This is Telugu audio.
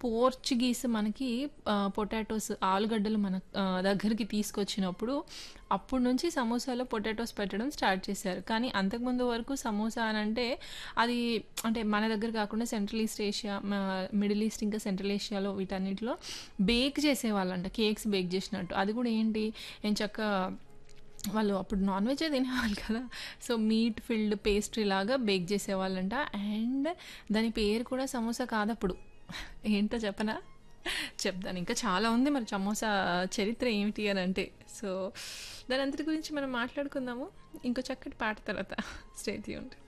పోర్చుగీస్ మనకి ఆహ్, పొటాటోస్ ఆలుగడ్డలు మన ఆహ్, దగ్గరికి తీసుకొచ్చినప్పుడు అప్పటి నుంచి సమోసాలో పొటాటోస్ పెట్టడం స్టార్ట్ చేశారు. కానీ అంతకుముందు వరకు సమోసా అనంటే అది అంటే మన దగ్గర కాకుండా సెంట్రల్ ఈస్ట్ ఏషియా, మ మిడిల్ ఈస్ట్ ఇంకా సెంట్రల్ ఏషియాలో వీటన్నిటిలో బేక్ చేసేవాళ్ళంట. కేక్స్ బేక్ చేసినట్టు. అది కూడా ఏంటి ఎంచక్కా వాళ్ళు అప్పుడు నాన్ వెజ్జే తినేవాళ్ళు కదా! సో, మీట్ ఫిల్డ్ పేస్ట్రీ లాగా బేక్ చేసేవాళ్ళంట. అండ్ దాని పేరు కూడా సమోసా కాదప్పుడు. ఏంటో చెప్పనా? చెప్తాను. ఇంకా చాలా ఉంది మరి సమోసా చరిత్ర ఏమిటి అనంటే. సో, దానంతటి గురించి మనం మాట్లాడుకుందాము. ఇంకో చక్కటి పాట తర్వాత. Stay tuned.